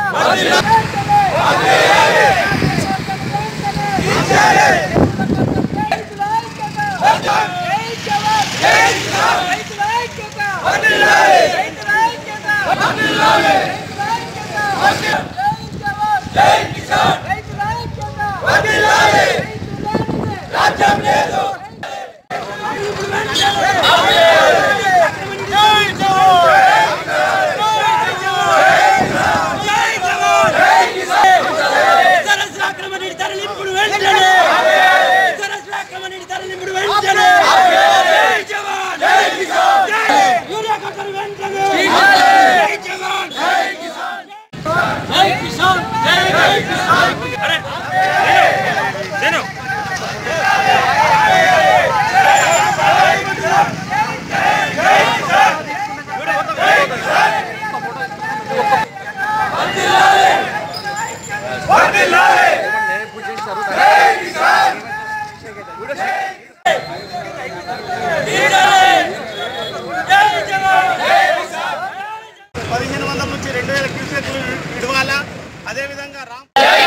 పదిహేను వందల నుంచి రెండు వేల క్యూసెక్లు విడవాలా అదేవిధంగా రామ్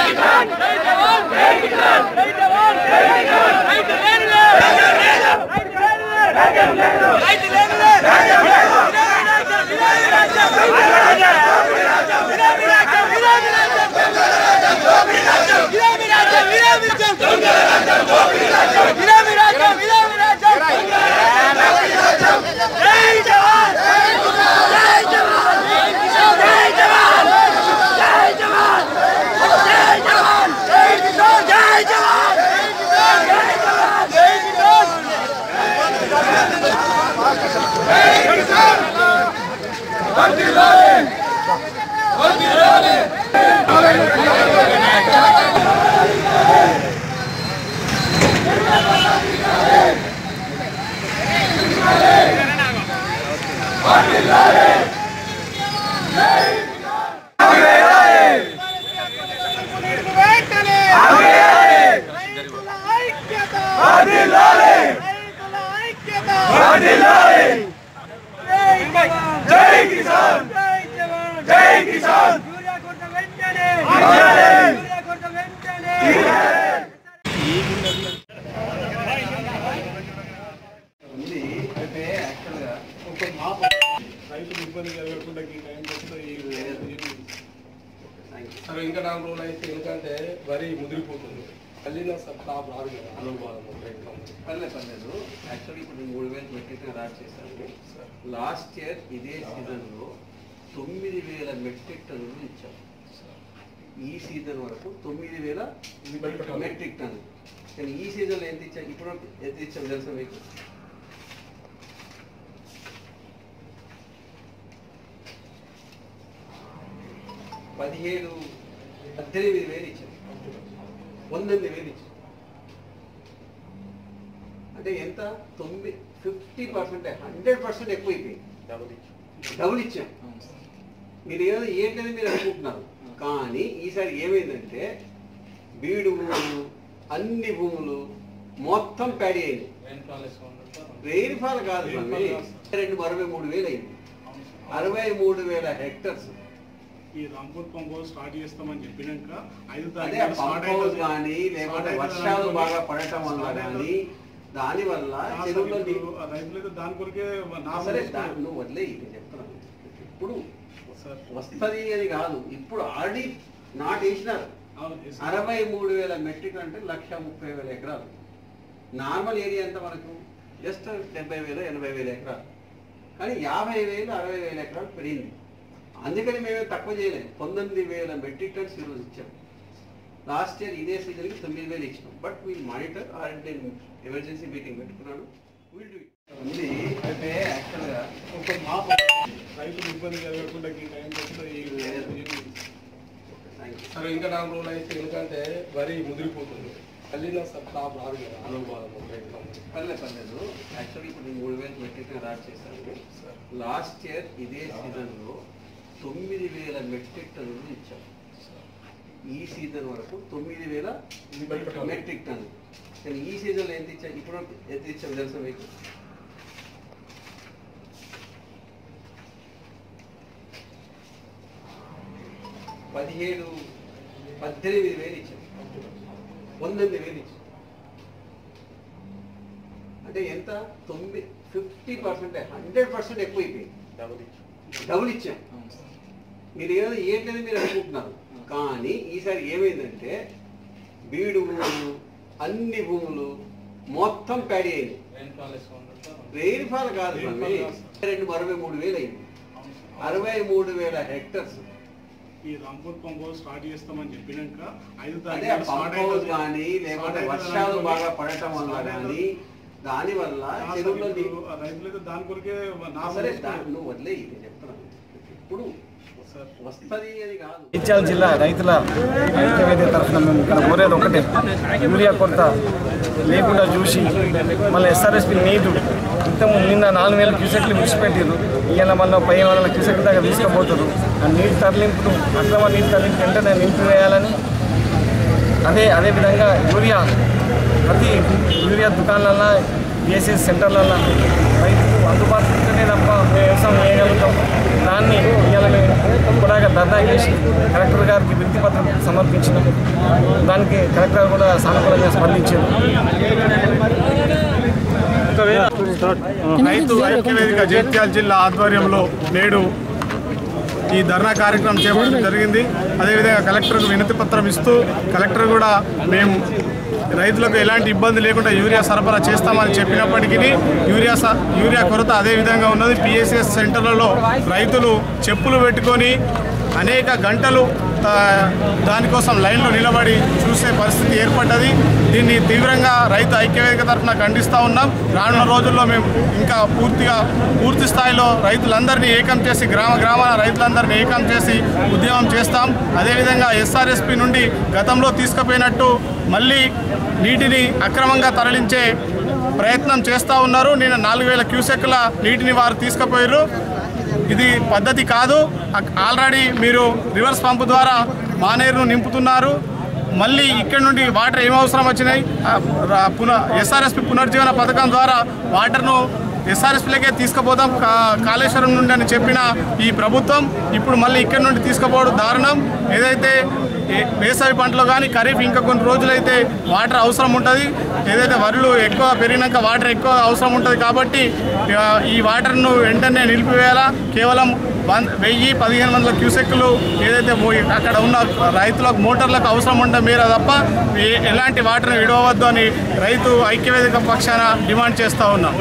రైతులు ఇబ్బంది కలగకుండా ఈ టైం వస్తే సరే ఇంకా నాలుగు రోజులు అయితే ఎందుకంటే వరి ముదిరిపోతుంది మళ్ళీ టాప్ రాదు కదా అనుభవం పర్లేదు పర్లేదు యాక్చువల్లీ ఇప్పుడు మూడు వేలు మెట్రిక్ రాట్ చేశాను లాస్ట్ ఇయర్ ఇదే సీజన్లో తొమ్మిది వేల మెట్రిక్ టన్నులు ఇచ్చాం ఈ సీజన్ వరకు తొమ్మిది వేల మెట్రిక్ టన్ను కానీ ఈ సీజన్లో ఎంత ఇచ్చాం ఇప్పుడు ఎంత ఇచ్చాం తెలుసా మీకు పదిహేడు పద్దెనిమిది వేలు ఇచ్చాం పంతొమ్మిది వేలు ఇచ్చాం అంటే ఎంత తొమ్మిది ఫిఫ్టీ పర్సెంట్ హండ్రెడ్ పర్సెంట్ ఎక్కువైపోయింది డబుల్ ఇచ్చాం మీరు ఏదో ఏంటని మీరు అనుకుంటున్నారు కానీ ఈసారి ఏమైందంటే బీడు భూములు అన్ని భూములు మొత్తం ప్యాడీ అయింది రెయిన్ఫాల్ కాదు స్వామి. రెండు అరవై మూడు వేలు అయింది అరవై మూడు వేల హెక్టర్స్ ఈ రాంపూర్ పంప్ హౌస్ స్టార్ట్ చేస్తామని చెప్పినాక ఐదు అదే తారీఖు పంప్ హౌస్ కానీ లేకపోతే వర్షాలు బాగా పడటం వల్ల కానీ దాని వల్ల చెరువులో నీ- రైతులైతే దాని కొరకే నా సరే దాన్ని నువ్వు వదిలే ఇక్కడ చెప్తున్నాను ఇప్పుడు సార్ వస్తుంది అని కాదు ఇప్పుడు ఆల్రెడీ నాటేసినారు అవును yes, sir. అరవై మూడు వేల మెట్రిక్ అంటే లక్ష ముప్పై వేల ఎకరాలు నార్మల్ ఏరియా ఎంత మనకు జస్ట్ డెబ్బై వేలు ఎనభై వేల ఎకరాలు కానీ యాభై వేలు అరవై వేల ఎకరాలు పెరిగింది అందుకని మేము తక్కువ చేయలేము పంతొమ్మిది వేల మెట్రిక్ టన్స్ ఈరోజు ఇచ్చాం లాస్ట్ ఇయర్ ఇదే సీజన్కి తొమ్మిది వేలు ఇచ్చినాం బట్ వీల్ మానిటర్ ఆర్ నేను ఎమర్జెన్సీ మీటింగ్ పెట్టుకున్నాను విల్ డూ ఉంది అయితే యాక్చువల్గా ఒక మా రైతులు ఇబ్బంది కలగకుండా ఈ టైం వస్తే ఈ థ్యాంక్ యూ సరే ఇంకా నాలుగు రోజులు అయితే ఎందుకంటే వరి ముదిరిపోతుంది మళ్ళీ టాప్ రాదు కదా అనుభవం పర్లేదు పర్లేదు యాక్చువల్లీ ఇప్పుడు నేను మూడు వేలు మెట్రిక్ రాట్ చేశాను లాస్ట్ ఇయర్ ఇదే సీజన్లో తొమ్మిది వేల మెట్రిక్ టన్నులు ఇచ్చాం ఈ సీజన్ వరకు తొమ్మిది వేల మెట్రిక్ టన్ను కానీ ఈ సీజన్లో ఎంత ఇచ్చాం ఇప్పుడు ఎంత ఇచ్చాం తెలుసా మీకు పదిహేడు పద్దెనిమిది వేలు ఇచ్చాం పంతొమ్మిది వేలు ఇచ్చాం అంటే ఎంత తొమ్మిది ఫిఫ్టీ పర్సెంట్ హండ్రెడ్ పర్సెంట్ ఎక్కువైపోయింది డబుల్ ఇచ్చాం మీరు ఏదో ఏంటని మీరు అనుకుంటున్నారు కానీ ఈసారి ఏమైందంటే బీడు భూములు అన్ని భూములు మొత్తం ప్యాడీ అయింది రెయిన్ఫాల్ కాదు స్వామి. రెండు అరవై మూడు వేలు అయింది అరవై మూడు వేల హెక్టర్స్ ఈ రాంపూర్ పంప్ హౌస్ స్టార్ట్ చేస్తామని చెప్పినాక ఐదు అదే ఆ పంప్ హౌస్ కానీ లేకపోతే వర్షాలు బాగా పడటం వల్ల కానీ దాని వల్ల చెరువులో నీ- రైతులైతే దాని కొరకే నా సరే దాన్ని నువ్వు వదిలే ఇది చెప్తున్నాను ఇప్పుడు వస్తుంది అని కాదు ఇచ్చాల జిల్లా రైతుల ఐక్యవేదిక తరఫున మేము ఇక్కడ కోరేది ఒకటే యూరియా కొరత లేకుండా చూసి మళ్ళీ ఎస్ఆర్ఎస్పి నీరు ఇంతకు నిన్న నాలుగు వేల క్యూసెక్లు విడిచిపెట్టారు ఇవాళ మళ్ళీ పదిహేను వందల క్యూసెక్ల దాకా తీసుకుపోతారు ఆ నీటి తరలింపును అక్రమ నీటి తరలింపు వెంటనే నిలిపివేయాలని అదే అదేవిధంగా యూరియా ప్రతి యూరియా దుకాణాలన్నా బిఎస్ఎస్ సెంటర్లల్లో రైతుకు అందుబాటులో ఉంటేనే తప్ప మేము వ్యవసాయం చేయగలుగుతాం దాన్ని ఇవాళ మేము కూడా ధర్నా చేసి కలెక్టర్ గారికి వినతి పత్రం సమర్పించినాం దానికి కలెక్టర్ గారు కూడా సానుకూలంగా స్పందించారు రైతు ఐక్యవేదిక జగిత్యాల జిల్లా ఆధ్వర్యంలో నేడు ఈ ధర్నా కార్యక్రమం చేపట్టడం జరిగింది అదేవిధంగా కలెక్టర్కు వినతి పత్రం ఇస్తూ కలెక్టర్ కూడా మేము రైతులకు ఎలాంటి ఇబ్బంది లేకుండా యూరియా సరఫరా చేస్తామని చెప్పినప్పటికీ యూరియా స- యూరియా కొరత అదే విధంగా ఉన్నది పిఎస్ఎస్ సెంటర్లలో రైతులు చెప్పులు పెట్టుకొని అనేక గంటలు ఆ, దానికోసం లైన్లో నిలబడి చూసే పరిస్థితి ఏర్పడ్డది దీన్ని తీవ్రంగా రైతు ఐక్యవేదిక తరఫున ఖండిస్తూ ఉన్నాం రానున్న రోజుల్లో మేము ఇంకా పూర్తిగా పూర్తి స్థాయిలో రైతులందరినీ ఏకం చేసి గ్రామ గ్రామాల రైతులందరినీ ఏకం చేసి ఉద్యమం చేస్తాం అదేవిధంగా ఎస్ఆర్ఎస్పి నుండి గతంలో తీసుకుపోయినట్టు మళ్ళీ నీటిని అక్రమంగా తరలించే ప్రయత్నం చేస్తూ ఉన్నారు నేను నాలుగు వేల క్యూసెక్ల నీటిని వారు తీసుకుపోయారు ఇది పద్ధతి కాదు అక్- ఆల్రెడీ మీరు రివర్స్ పంపు ద్వారా మానేరును నింపుతున్నారు మళ్ళీ ఇక్కడ నుండి వాటర్ ఏం అవసరం వచ్చినాయి ఆ, రా- పునః ఎస్ఆర్ఎస్పి పునర్జీవన పథకం ద్వారా వాటర్ను ఎస్ఆర్ఎస్పీలకే తీసుకుపోతాం కా- కాళేశ్వరం నుండి అని చెప్పిన ఈ ప్రభుత్వం ఇప్పుడు మళ్ళీ ఇక్కడ నుండి తీసుకుపోవడం దారుణం ఏదైతే ఏ- వేసవి పంటలో కానీ ఖరీఫ్ ఇంకా కొన్ని రోజులైతే వాటర్ అవసరం ఉంటుంది ఏదైతే వరులు ఎక్కువ పెరిగినాక వాటర్ ఎక్కువ అవసరం ఉంటుంది కాబట్టి ఆ, ఈ వాటర్ను వెంటనే నిలిపివేయాలా కేవలం వన్ వెయ్యి పదిహేను వందల క్యూసెక్లు ఏదైతే మో- అక్కడ ఉన్న రైతులకు మోటార్లకు అవసరం ఉంటే మీరే తప్ప ఏ- ఎలాంటి వాటర్ని విడవద్దు అని రైతు ఐక్యవేదిక పక్షాన డిమాండ్ చేస్తూ ఉన్నాం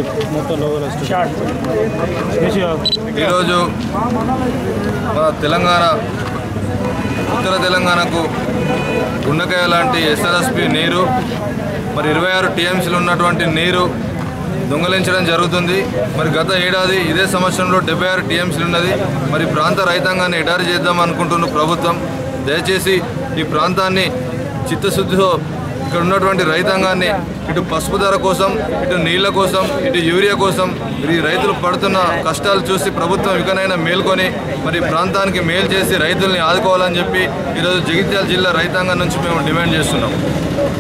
ఈరోజు మన తెలంగాణ ఉత్తర తెలంగాణకు గుండకాయ లాంటి ఎస్ఆర్ఎస్పి నీరు మరి ఇరవై ఆరు టీఎంసీలు ఉన్నటువంటి నీరు దొంగలించడం జరుగుతుంది మరి గత ఏడాది ఇదే సంవత్సరంలో డెబ్బై ఆరు టీఎంసీలు ఉన్నది మరి ప్రాంత రైతాంగాన్ని ఎడారి చేద్దాం అనుకుంటున్న ప్రభుత్వం దయచేసి ఈ ప్రాంతాన్ని చిత్తశుద్ధితో ఇక్కడ ఉన్నటువంటి రైతాంగాన్ని ఇటు పసుపు ధర కోసం ఇటు నీళ్ల కోసం ఇటు యూరియా కోసం ఈ రైతులు పడుతున్న కష్టాలు చూసి ప్రభుత్వం ఇకనైనా మేల్కొని మరి ప్రాంతానికి మేలు చేసి రైతుల్ని ఆదుకోవాలని చెప్పి ఈరోజు జగిత్యాల జిల్లా రైతాంగం నుంచి మేము డిమాండ్ చేస్తున్నాం